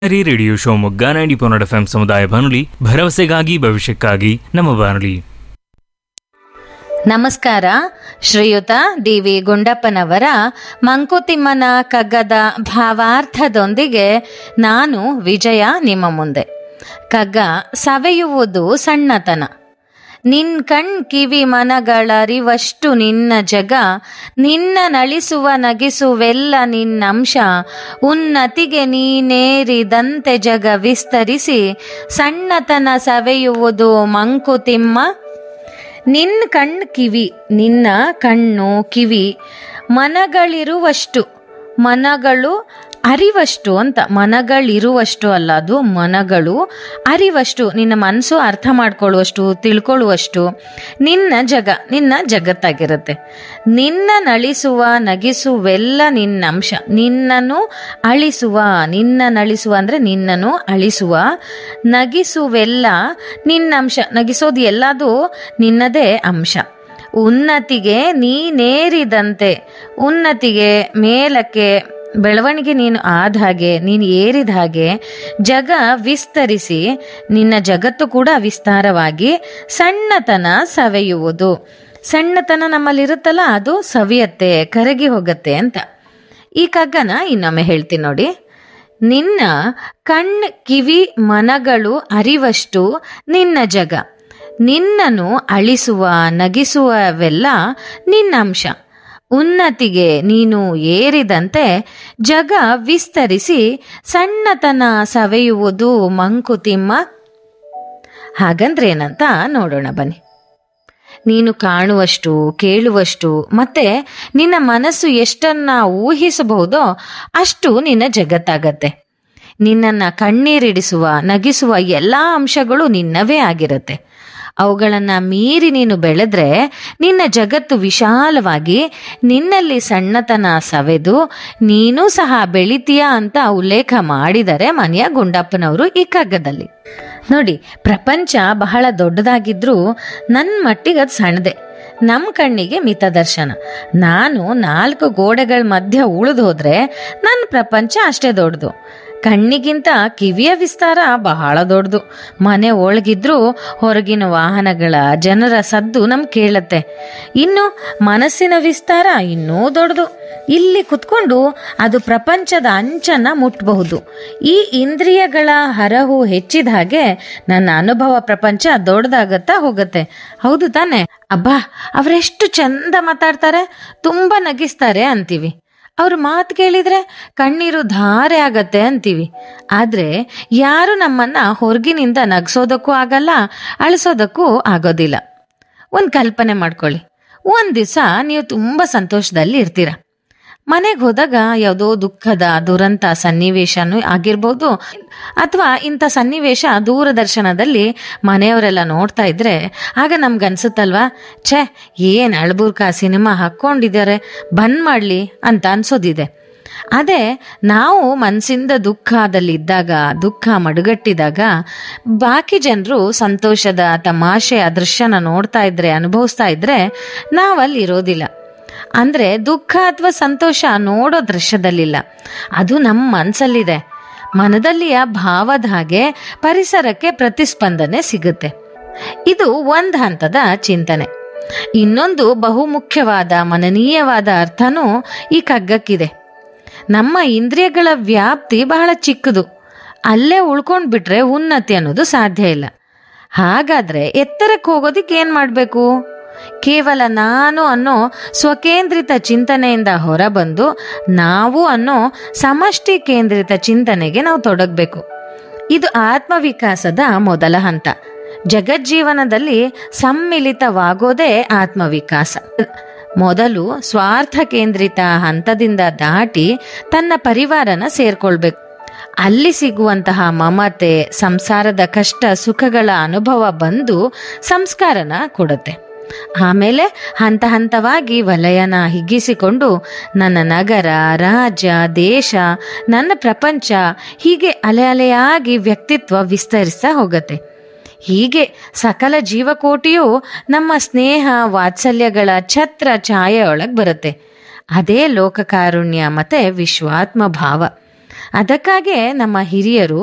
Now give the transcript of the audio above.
ಹರಿ radio Shivamogga ninety ಪೊನ್ನಡ F ಸಮುದಾಯ ಬಾನುಲಿ ಭರವಸೆಗಾಗಿ ಭವಿಷ್ಯಕ್ಕಾಗಿ ನಮ್ಮ ಬಾನುಲಿ ನಮಸ್ಕಾರ ಶ್ರೀಯುತ ಡಿ ವಿ ಗುಂಡಪ್ಪನವರ ಮಂಕುತಿಮ್ಮನ ಕಗ್ಗದ ಭಾವಾರ್ಥದೊಂದಿಗೆ ನಾನು ವಿಜಯ ನಿಮ್ಮ ಮುಂದೆ ಕಗ್ಗ ಸವೆಯುವುದು ಸಣ್ಣತನ ನಿನ್ ಕಣ್ ಕಿವಿ ಮನಗಳರಿವಷ್ಟು ನಿನ್ನ ಜಗ ನಿನ್ನ ನಳಿಸುವ ನಗಿಸುವೆಲ್ಲ ನಿನ್ನಂಶ ಉನ್ನತಿಗೆ ನೀನೇರಿದಂತೆ ಜಗ ವಿಸ್ತರಿಸಿ ಸಣ್ಣತನ ಸವೆಯುವುದು ಮಂಕುತಿಮ್ಮ ನಿನ್ನ ಕಣ್ಣು ಕಿವಿ ನಿನ್ನ ಕಣ್ಣು ಕಿವಿ ಮನಗಳಿರುವಷ್ಟು ಮನಗಳು ಅರಿವಷ್ಟು ಅಂತ ಮನಗಳಿರುವಷ್ಟು ಅಲ್ಲ ಅದು ಮನಗಳು ಅರಿವಷ್ಟು ನಿನ್ನ ಮನಸ್ಸು ಅರ್ಥ ಮಾಡ್ಕೊಳ್ಳುವಷ್ಟು ತಿಳ್ಕೊಳ್ಳುವಷ್ಟು ನಿನ್ನ ಜಗ ನಿನ್ನ ಜಗತ್ತಾಗಿರುತ್ತೆ ನಿನ್ನ ನಳಿಸುವ ನಗಿಸುವೆಲ್ಲ ನಿನ್ನ ಅಂಶ ನಿನ್ನನ್ನು ಅಳಿಸುವ ನಿನ್ನ ನಳಿಸುವ ಅಂದರೆ ನಿನ್ನನ್ನು ಅಳಿಸುವ ನಗಿಸುವೆಲ್ಲ ನಿನ್ನ ಅಂಶ ನಗಿಸೋದು ಎಲ್ಲದು ನಿನ್ನದೇ ಅಂಶ ಉನ್ನತಿಗೆ ನೀನೇರಿದಂತೆ ಉನ್ನತಿಗೆ ಮೇಲಕ್ಕೆ ಬೆಳವಣಿಗೆ ನೀನು ಆದ ಹಾಗೆ ನೀನು ಏರಿದ ಹಾಗೆ ಜಗ ವಿಸ್ತರಿಸಿ ನಿನ್ನ ಜಗತ್ತು ಕೂಡ ವಿಸ್ತಾರವಾಗಿ ಸಣ್ಣತನ ಸವೆಯುವುದು ಸಣ್ಣತನ ನಮ್ಮಲ್ಲಿರುತ್ತಲ್ಲ ಅದು ಸವಿಯತ್ತೆ ಕರಗಿ ಹೋಗತ್ತೆ ಅಂತ ಈ ಕಗ್ಗನ ಇನ್ನೊಮ್ಮೆ ಹೇಳ್ತೀನಿ ನೋಡಿ ನಿನ್ನ ಕಣ್ ಕಿವಿ ಮನಗಳು ಅರಿವಷ್ಟು ನಿನ್ನ ಜಗ ನಿನ್ನನ್ನು ಅಳಿಸುವ ನಗಿಸುವವೆಲ್ಲ ನಿನ್ನ ಅಂಶ ಉನ್ನತಿಗೆ ನೀನು ಏರಿದಂತೆ ಜಗ ವಿಸ್ತರಿಸಿ ಸಣ್ಣತನ ಸವೆಯುವುದು ಮಂಕುತಿಮ್ಮ ಹಾಗಂದ್ರೇನಂತ ನೋಡೋಣ ಬನ್ನಿ ನೀನು ಕಾಣುವಷ್ಟು ಕೇಳುವಷ್ಟು ಮತ್ತೆ ನಿನ್ನ ಮನಸ್ಸು ಎಷ್ಟನ್ನ ಊಹಿಸಬಹುದೋ ಅಷ್ಟು ನಿನ್ನ ಜಗತ್ತಾಗತ್ತೆ ನಿನ್ನನ್ನ ಕಣ್ಣೀರಿಡಿಸುವ ನಗಿಸುವ ಎಲ್ಲ ಅಂಶಗಳು ನಿನ್ನವೇ ಆಗಿರುತ್ತೆ ಅವುಗಳನ್ನು ಮೀರಿ ನೀನು ಬೆಳೆದ್ರೆ ನಿನ್ನ ಜಗತ್ತು ವಿಶಾಲವಾಗಿ ನಿನ್ನಲ್ಲಿ ಸಣ್ಣತನ ಸವೆದು ನೀನೂ ಸಹ ಬೆಳಿತೀಯ ಅಂತ ಉಲ್ಲೇಖ ಮಾಡಿದರೆ ಮನೆಯ ಗುಂಡಪ್ಪನವರು ಈ ಕಗ್ಗದಲ್ಲಿ ನೋಡಿ ಪ್ರಪಂಚ ಬಹಳ ದೊಡ್ಡದಾಗಿದ್ರೂ ನನ್ನ ಮಟ್ಟಿಗೆ ಅದು ಸಣ್ಣದೆ ನಮ್ಮ ಕಣ್ಣಿಗೆ ಮಿತದರ್ಶನ ನಾನು ನಾಲ್ಕು ಗೋಡೆಗಳ ಮಧ್ಯ ಉಳಿದು ಹೋದ್ರೆ ನನ್ನ ಪ್ರಪಂಚ ಅಷ್ಟೇ ದೊಡ್ಡದು ಕಣ್ಣಿಗಿಂತ ಕಿವಿಯ ವಿಸ್ತಾರ ಬಹಳ ದೊಡ್ಡದು ಮನೆ ಒಳಗಿದ್ರೂ ಹೊರಗಿನ ವಾಹನಗಳ ಜನರ ಸದ್ದು ನಮ್ ಕೇಳತ್ತೆ ಇನ್ನು ಮನಸ್ಸಿನ ವಿಸ್ತಾರ ಇನ್ನೂ ದೊಡ್ಡದು ಇಲ್ಲಿ ಕುತ್ಕೊಂಡು ಅದು ಪ್ರಪಂಚದ ಅಂಚನ್ನ ಮುಟ್ಟಬಹುದು ಈ ಇಂದ್ರಿಯಗಳ ಹರಹು ಹೆಚ್ಚಿದ ಹಾಗೆ ನನ್ನ ಅನುಭವ ಪ್ರಪಂಚ ದೊಡ್ಡದಾಗತ್ತಾ ಹೋಗುತ್ತೆ ಹೌದು ತಾನೆ ಅಬ್ಬಾ ಅವರೆಷ್ಟು ಚಂದ ಮಾತಾಡ್ತಾರೆ ತುಂಬಾ ನಗಿಸ್ತಾರೆ ಅಂತೀವಿ ಅವ್ರ ಮಾತು ಕೇಳಿದ್ರೆ ಕಣ್ಣೀರು ಧಾರೆ ಆಗತ್ತೆ ಅಂತೀವಿ ಆದ್ರೆ ಯಾರು ನಮ್ಮನ್ನ ಹೊರಗಿನಿಂದ ನಗ್ಸೋದಕ್ಕೂ ಆಗಲ್ಲ ಅಳಿಸೋದಕ್ಕೂ ಆಗೋದಿಲ್ಲ ಒಂದು ಕಲ್ಪನೆ ಮಾಡ್ಕೊಳ್ಳಿ ಒಂದ್ ದಿವಸ ನೀವು ತುಂಬಾ ಸಂತೋಷದಲ್ಲಿ ಇರ್ತೀರ ಮನೆಗೆ ಹೋದಾಗ ಯಾವುದೋ ದುಃಖದ ದುರಂತ ಸನ್ನಿವೇಶನೂ ಆಗಿರ್ಬೋದು ಅಥವಾ ಇಂಥ ಸನ್ನಿವೇಶ ದೂರದರ್ಶನದಲ್ಲಿ ಮನೆಯವರೆಲ್ಲ ನೋಡ್ತಾ ಇದ್ರೆ ಆಗ ನಮ್ಗನ್ಸುತ್ತಲ್ವಾ ಛೇ ಏನ್ ಅಳ್ಬುರ್ಕ ಸಿನಿಮಾ ಹಾಕ್ಕೊಂಡಿದ್ದಾರೆ ಬಂದ್ ಮಾಡ್ಲಿ ಅಂತ ಅನ್ಸೋದಿದೆ ಅದೇ ನಾವು ಮನಸ್ಸಿಂದ ದುಃಖದಲ್ಲಿದ್ದಾಗ ದುಃಖ ಮಡುಗಟ್ಟಿದಾಗ ಬಾಕಿ ಜನರು ಸಂತೋಷದ ತಮಾಷೆಯ ದೃಶ್ಯನ ನೋಡ್ತಾ ಇದ್ರೆ ಅನುಭವಿಸ್ತಾ ಇದ್ರೆ ನಾವಲ್ಲಿ ಇರೋದಿಲ್ಲ ಅಂದ್ರೆ ದುಃಖ ಅಥವಾ ಸಂತೋಷ ನೋಡೋ ದೃಶ್ಯದಲ್ಲಿಲ್ಲ ಅದು ನಮ್ಮ ಮನಸ್ಸಲ್ಲಿದೆ ಮನದಲ್ಲಿಯ ಭಾವದ ಹಾಗೆ ಪರಿಸರಕ್ಕೆ ಪ್ರತಿಸ್ಪಂದನೆ ಸಿಗುತ್ತೆ ಇದು ಒಂದು ಹಂತದ ಚಿಂತನೆ ಇನ್ನೊಂದು ಬಹುಮುಖ್ಯವಾದ ಮನನೀಯವಾದ ಅರ್ಥನೂ ಈ ಕಗ್ಗಕ್ಕಿದೆ ನಮ್ಮ ಇಂದ್ರಿಯಗಳ ವ್ಯಾಪ್ತಿ ಬಹಳ ಚಿಕ್ಕದು ಅಲ್ಲೇ ಉಳ್ಕೊಂಡ್ ಬಿಟ್ರೆ ಉನ್ನತಿ ಅನ್ನೋದು ಸಾಧ್ಯ ಇಲ್ಲ ಹಾಗಾದ್ರೆ ಎತ್ತರಕ್ಕೆ ಹೋಗೋದಕ್ಕೆ ಏನ್ ಮಾಡ್ಬೇಕು ಕೇವಲ ನಾನು ಅನ್ನೋ ಸ್ವಕೇಂದ್ರಿತ ಚಿಂತನೆಯಿಂದ ಹೊರಬಂದು ನಾವು ಅನ್ನೋ ಸಮಷ್ಟಿ ಕೇಂದ್ರಿತ ಚಿಂತನೆಗೆ ನಾವು ತೊಡಗಬೇಕು ಇದು ಆತ್ಮವಿಕಾಸದ ಮೊದಲ ಹಂತ ಜಗಜ್ಜೀವನದಲ್ಲಿ ಸಮ್ಮಿಲಿತವಾಗೋದೇ ಆತ್ಮವಿಕಾಸ ಮೊದಲು ಸ್ವಾರ್ಥ ಕೇಂದ್ರಿತ ಹಂತದಿಂದ ದಾಟಿ ತನ್ನ ಪರಿವಾರನ ಸೇರ್ಕೊಳ್ಬೇಕು ಅಲ್ಲಿ ಸಿಗುವಂತಹ ಮಮತೆ ಸಂಸಾರದ ಕಷ್ಟ ಸುಖಗಳ ಅನುಭವ ಬಂದು ಸಂಸ್ಕಾರನ ಕೊಡುತ್ತೆ ಆಮೇಲೆ ಹಂತ ಹಂತವಾಗಿ ವಲಯನ ಹಿಗ್ಗಿಸಿಕೊಂಡು ನನ್ನ ನಗರ ರಾಜ್ಯ ದೇಶ ನನ್ನ ಪ್ರಪಂಚ ಹೀಗೆ ಅಲೆ ಅಲೆಯಾಗಿ ವ್ಯಕ್ತಿತ್ವ ವಿಸ್ತರಿಸ್ತಾ ಹೋಗುತ್ತೆ ಹೀಗೆ ಸಕಲ ಜೀವಕೋಟಿಯು ನಮ್ಮ ಸ್ನೇಹ ವಾತ್ಸಲ್ಯಗಳ ಛತ್ರ ಛಾಯೆಯೊಳಗೆ ಬರುತ್ತೆ ಅದೇ ಲೋಕಕಾರುಣ್ಯ ಮತ್ತೆ ವಿಶ್ವಾತ್ಮ ಭಾವ ಅದಕ್ಕಾಗೆ ನಮ್ಮ ಹಿರಿಯರು